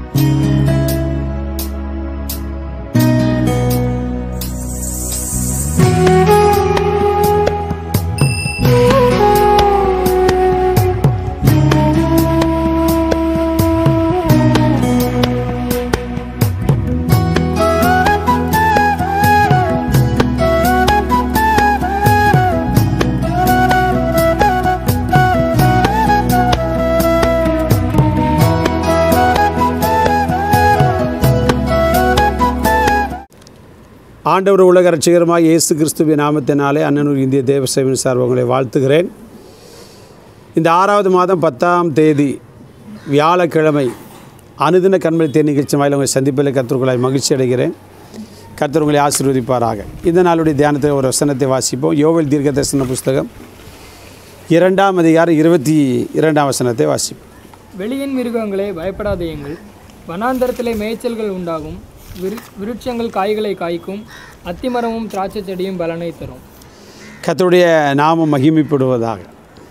ஆண்டவர் உலக ரட்சிகரமாக இயேசு கிறிஸ்துவின் நாமத்தினாலே அண்ணனூர் இந்திய தேவசேவன் சார் உங்களை வாழ்த்துகிறேன் இந்த ஆறாவது மாதம் பத்தாம் தேதி வியாழக்கிழமை அனுதின கண்மணி தேர் நிகழ்ச்சி வாயில் உங்களை சந்திப்பில் கத்திற்குள்ளாய் மகிழ்ச்சி அடைகிறேன் கர்த்தர் உங்களை ஆசீர்வதிப்பாராக இந்த நாளுடைய தியானத்தில் ஒரு வசனத்தை வாசிப்போம் யோவேல் தீர்க்க தரிசன புஸ்தகம் இரண்டாம் அதிகாரம் இருபத்தி இரண்டாம் வசனத்தை வாசிப்போம் வெளியின் மிருகங்களே பயப்படாதேயுங்கள் வனாந்தரத்திலே மேய்ச்சல்கள் உண்டாகும் விரு விருட்சங்கள் காய்களை காய்க்கும் அத்திமரமும் திராட்சை செடியும் பலனை தரும் கர்த்தருடைய நாமம் மகிமைப்படுவதாக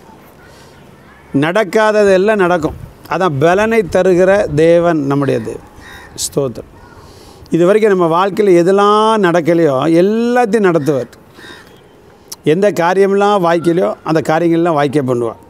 நடக்காததெல்லாம் நடக்கும் அதான் பலனை தருகிற தேவன் நம்முடைய தேவன் ஸ்தோத்திரம் இது வரைக்கும் நம்ம வாழ்க்கையில் எதெல்லாம் நடக்கலையோ எல்லாத்தையும் நடத்துவார் எந்த காரியமெல்லாம் வாய்க்கலையோ அந்த காரியங்கள்லாம் வாய்க்க பண்ணுவார்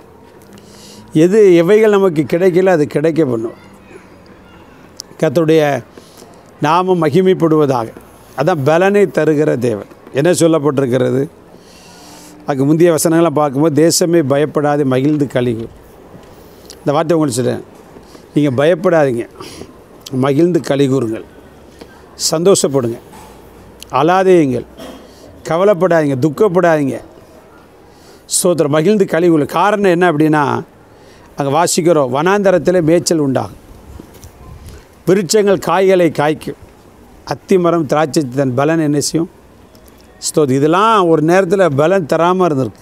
எது எவைகள் நமக்கு கிடைக்கல அது கிடைக்க பண்ணுவார் கர்த்தருடைய நாமம் மகிமைப்படுவதாக அதான் பலனை தருகிற தேவன் என்ன சொல்லப்பட்டிருக்கிறது அதுக்கு முந்தைய வசனங்களை பார்க்கும்போது தேசமே பயப்படாது மகிழ்ந்து கழிவு இந்த வார்த்தை உங்களுக்கு சொல்கிறேன் நீங்கள் பயப்படாதீங்க மகிழ்ந்து கழிகூறுங்கள் சந்தோஷப்படுங்க அழாதேயுங்கள் கவலைப்படாதீங்க துக்கப்படாதீங்க சோத்திரம் மகிழ்ந்து கழிவுகள் காரணம் என்ன அப்படின்னா அங்கே வாசிக்கிறோம் வனாந்தரத்தில் மேய்ச்சல் உண்டாகும் விருட்சங்கள் காய்களை காய்க்கும் அத்திமரம் திராட்சை தன் பலன் என்ன செய்யும் ஸ்தோத் இதெல்லாம் ஒரு நேரத்தில் பலன் தராமல் இருந்திருக்கு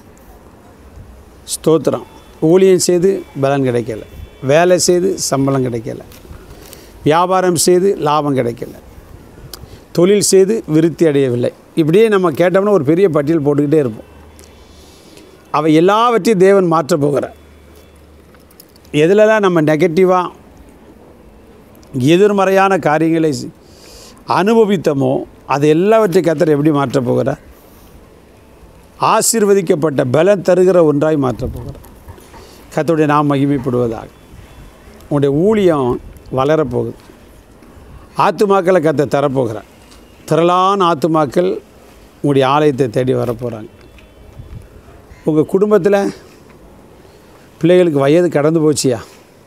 ஸ்தோத்திரம் ஊழியம் செய்து பலன் கிடைக்கல வேலை செய்து சம்பளம் கிடைக்கல வியாபாரம் செய்து லாபம் கிடைக்கல தொழில் செய்து விருத்தி அடையவில்லை இப்படியே நம்ம கேட்டோம்னா ஒரு பெரிய பட்டியல் போட்டுக்கிட்டே இருப்போம் அவை எல்லாவற்றையும் தேவன் மாற்றப் போகிறார் எதுலலாம் நம்ம நெகட்டிவாக எதிர்மறையான காரியங்களை அனுபவித்தோமோ அது எல்லாவற்றையும் கத்தர் எப்படி மாற்றப் போகிறார் ஆசீர்வதிக்கப்பட்ட பலன் தருகிற ஒன்றாய் மாற்றப் போகிறார் கத்தருடைய நாம் மகிமைப்படுவதாக உங்களுடைய ஊழியம் வளரப்போகுது ஆத்துமாக்களை கத்த தரப்போகிறார் திரளான ஆத்துமாக்கள் உங்களுடைய ஆலயத்தை தேடி வரப்போகிறாங்க உங்கள் குடும்பத்தில் பிள்ளைகளுக்கு வயது கடந்து போச்சியா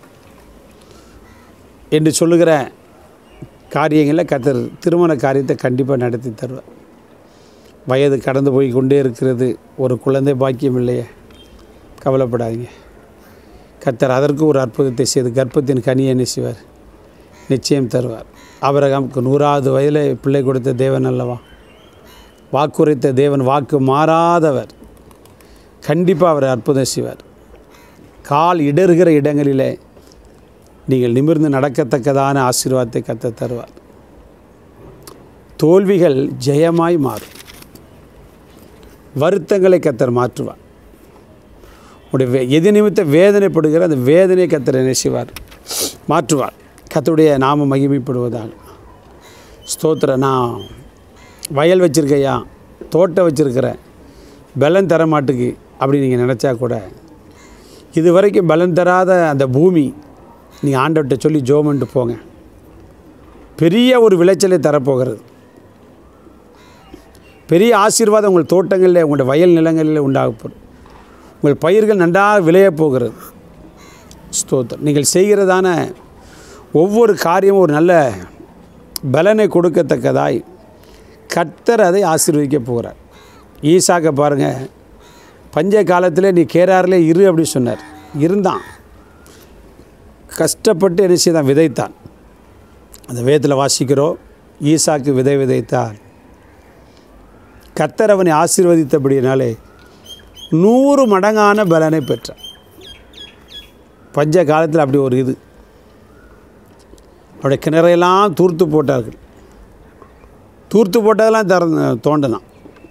என்று சொல்லுகிற காரியங்களில் கத்தர் திருமண காரியத்தை கண்டிப்பாக நடத்தி தருவார் வயது கடந்து போய் கொண்டே இருக்கிறது ஒரு குழந்தை பாக்கியம் இல்லையே கவலைப்படாதீங்க கத்தர் அதற்கு ஒரு அற்புதத்தை செய்து கர்ப்பத்தின் கனியை என்ன செய்வார் நிச்சயம் தருவார் அவரகமுக்கு நூறாவது வயதில் பிள்ளை கொடுத்த தேவன் அல்லவா வாக்குரைத்த தேவன் வாக்கு மாறாதவர் கண்டிப்பாக அவர் அற்புதம் செய்வார் கால் இடறுகிற இடங்களிலே நீங்கள் நிமிர்ந்து நடக்கத்தக்கதான ஆசீர்வாதத்தை கத்த தருவார் தோல்விகள் ஜெயமாய் மாறும் வருத்தங்களை கத்தர் மாற்றுவார் உடைய வே எது நிமித்த வேதனைப்படுகிற அந்த வேதனையை கத்தர் என்ன செய்வார் மாற்றுவார் கத்தருடைய நாம மகிமைப்படுவதாக ஸ்தோத்திர நான் வயல் வச்சுருக்கையா தோட்டம் வச்சுருக்கிறேன் பலன் தர மாட்டுக்கு அப்படி நீங்கள் நினச்சா கூட இது வரைக்கும் பலன் தராத அந்த பூமி நீங்கள் ஆண்டவர்கிட்ட சொல்லி ஜோமன்ட்டு போங்க பெரிய ஒரு விளைச்சலை தரப்போகிறது பெரிய ஆசீர்வாதம் உங்கள் தோட்டங்களில் உங்களுடைய வயல் நிலங்களில் உண்டாக போகிறது உங்கள் பயிர்கள் நன்றாக விளையப் போகிறது ஸ்தோத்திரம் நீங்கள் செய்கிறதான ஒவ்வொரு காரியமும் ஒரு நல்ல பலனை கொடுக்கத்தக்கதாய் கர்த்தர் அதை ஆசீர்வதிக்க போகிறார் ஈசாக்க பாருங்கள் பஞ்ச காலத்தில் நீ கேராரில் இரு அப்படி சொன்னார் இருந்தான் கஷ்டப்பட்டு என்ன செய்தான் விதைத்தான் அந்த வேதத்தில் வாசிக்கிறோம் ஈசாக்கு விதை விதைத்தான் கத்தர் அவனை ஆசீர்வதித்தபடியினாலே நூறு மடங்கான பலனை பெற்றான் பஞ்ச காலத்தில் அப்படி ஒரு இது அவருடைய கிணறையெல்லாம் தூர்த்து போட்டார்கள் தூர்த்து போட்டதெல்லாம் திறந்து தோண்டினான்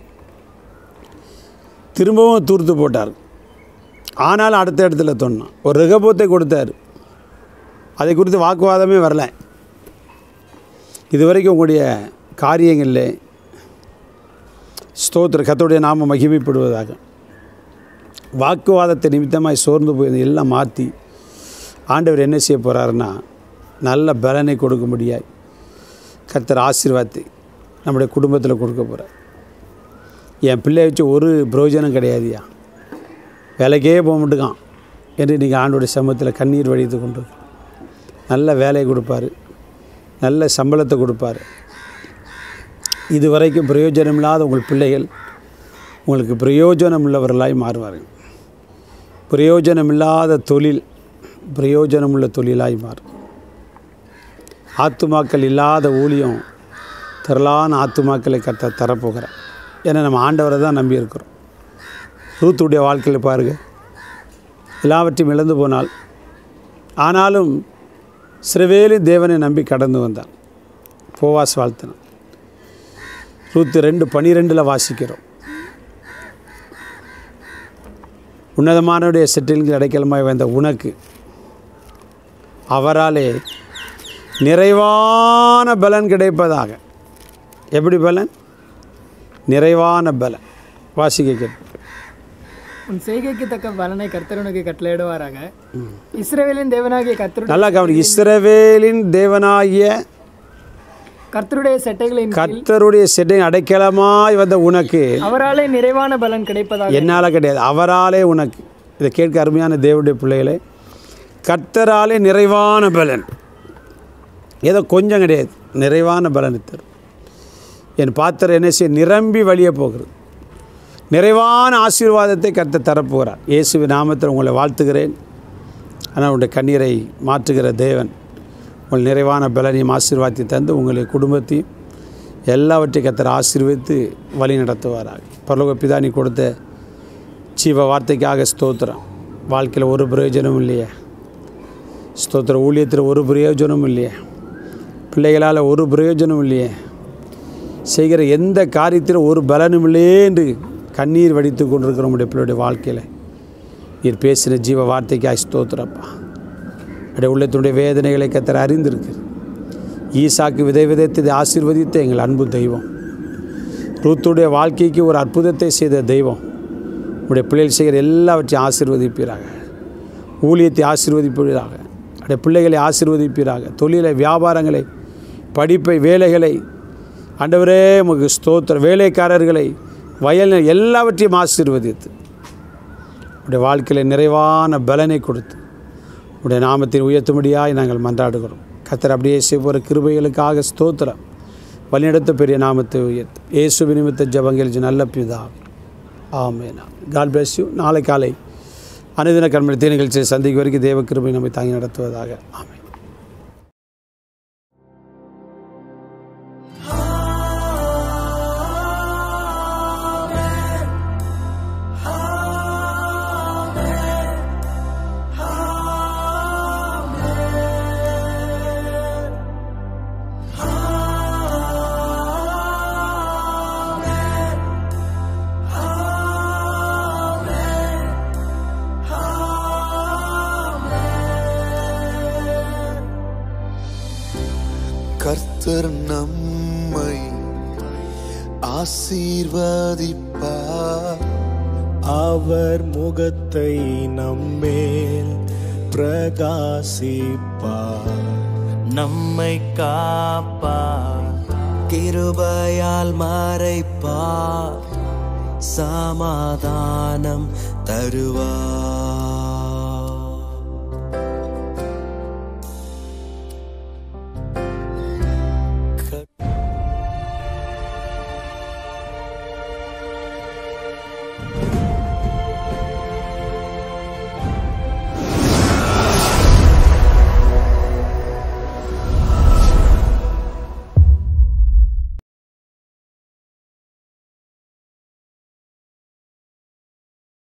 திரும்பவும் தூர்த்து போட்டார் ஆனாலும் அடுத்த இடத்துல தோண்டினான் ஒரு ரிகபோத்தை கொடுத்தார் அதை குறித்து வாக்குவாதமே வரல இதுவரைக்கும் உங்களுடைய காரியங்களில் ஸ்தோத்திர கத்தோடைய நாம மகிமைப்படுவதாக வாக்குவாதத்தை நிமித்தமாய் சோர்ந்து போய் எல்லாம் மாற்றி ஆண்டவர் என்ன செய்ய போகிறாருன்னா நல்ல பலனை கொடுக்க முடியாது கர்த்தர் ஆசீர்வாதத்தை நம்முடைய குடும்பத்தில் கொடுக்க போகிறார் என் பிள்ளைய வச்சு ஒரு பிரயோஜனம் கிடையாதுயா வேலைக்கே போக மாட்டுக்கான் என்று நீங்கள் ஆண்டோடைய சமூகத்தில் கண்ணீர் வடித்து கொண்டு நல்ல வேலையை கொடுப்பாரு நல்ல சம்பளத்தை கொடுப்பாரு இது வரைக்கும் பிரயோஜனம் இல்லாத உங்கள் பிள்ளைகள் உங்களுக்கு பிரயோஜனம் உள்ளவர்களாய் மாறுவார்கள் பிரயோஜனம் இல்லாத தொழில் பிரயோஜனம் உள்ள தொழிலாய் மாறும் ஆத்துமாக்கள் இல்லாத ஊழியம் திரளான ஆத்துமாக்களை கத்த தரப்போகிறார் ஏன்னா நம்ம ஆண்டவரை தான் நம்பி இருக்கிறோம் ரூத்துடைய வாழ்க்கையில் பாருங்கள் எல்லாவற்றையும் இழந்து போனால் ஆனாலும் சிறுவேலும் தேவனை நம்பி கடந்து வந்தான் போவாஸ் வாழ்த்தினான் ரூத்து ரெண்டு பனிரெண்டில் வாசிக்கிறோம் உன்னதமானவுடைய செட்டில்கள் அடைக்கலமாய் வந்த உனக்கு அவராலே நிறைவான பலன் கிடைப்பதாக எப்படி பலன் நிறைவான பலன் வாசிக்க கேட்டு உன் செய்கைக்கு தக்க பலனை கர்த்தர் உனக்கு கட்டளையிடுவாராக இஸ்ரவேலின் தேவனாகிய கர்த்தருடைய நல்லா கவனி இஸ்ரவேலின் தேவனாகிய கர்த்தருடைய செட்டைகளின் கீழ் கர்த்தருடைய செட்டை அடைக்கலமாய் வந்த உனக்கு அவராலே நிறைவான பலன் கிடைப்பதாக என்னால் கிடையாது அவராலே உனக்கு இதை கேட்க அருமையான தேவனுடைய பிள்ளைகளே கர்த்தராலே நிறைவான பலன் ஏதோ கொஞ்சம் கிடையாது நிறைவான பலன் தரும் என் பாத்திரம் என்ன செய்ய நிரம்பி வழிய போகிறது நிறைவான ஆசீர்வாதத்தை கர்த்தர் தரப்போகிறார் இயேசுவின் நாமத்தில் உங்களை வாழ்த்துகிறேன் ஆனால் உங்களுடைய கண்ணீரை மாற்றுகிற தேவன் உங்கள் நிறைவான பலனையும் ஆசீர்வாதத்தை தந்து உங்களை குடும்பத்தையும் எல்லாவற்றையும் கர்த்தர் ஆசீர்வதித்து வழி நடத்துவாராக பரலோக பிதா நீ கொடுத்த ஜீவ வார்த்தைக்காக ஸ்தோத்திரம் வாழ்க்கையில் ஒரு பிரயோஜனமும் இல்லையே ஸ்தோத்திர ஊழியத்தில் ஒரு பிரயோஜனமும் இல்லையே பிள்ளைகளால் ஒரு பிரயோஜனமும் இல்லையே செய்கிற எந்த காரியத்திலும் ஒரு பலனும் இல்லையே என்று கண்ணீர் வடித்து கொண்டிருக்கிற நம்முடைய பிள்ளையுடைய வாழ்க்கையில் நீர் பேசின ஜீவ வார்த்தைக்காய் ஸ்தோத்திரப்பா அப்படியே உள்ளத்தினுடைய வேதனைகளை கத்தர அறிந்திருக்கு ஈசாக்கு விதை விதைத்ததை ஆசீர்வதித்த எங்கள் அன்பு தெய்வம் ரூத்துடைய வாழ்க்கைக்கு ஒரு அற்புதத்தை செய்த தெய்வம் உடைய பிள்ளைகள் செய்கிற எல்லாவற்றையும் ஆசீர்வதிப்பீராக ஊழியத்தை ஆசீர்வதிப்பீராக அப்படியே பிள்ளைகளை ஆசீர்வதிப்பீராக தொழிலை வியாபாரங்களை படிப்பை வேலைகளை ஆண்டவரே உமக்கு ஸ்தோத்திர வேலைக்காரர்களை வயல் எல்லாவற்றையும் ஆசீர்வதித்து உடைய வாழ்க்கையில் நிறைவான பலனை கொடுத்து உடைய நாமத்தை உயர்த்தும்படியாய் நாங்கள் மன்றாடுகிறோம் கத்தர் அப்படியே செய்வோர கிருபைகளுக்காக ஸ்தோத்திரம் வழிநடத்த பெரிய நாமத்தை உயர்த்து இயேசு நிமித்த ஜபங்கள் நல்ல பிதா ஆமேனா காட் bless யூ நாளை காலை அனுதின கண்மணி நிகழ்ச்சியை சந்திக்கும் வரைக்கும் தேவ கிருபை நம்மை தாங்கி நடத்துவதாக ஆமென் கர்த்தர் நம்மை ஆசீர்வதிப்பார் அவர் முகத்தை நம்மேல் பிரகாசிப்பார் நம்மை காப்பார் கிருபையால் மறைப்பார் சமாதானம் தருவார்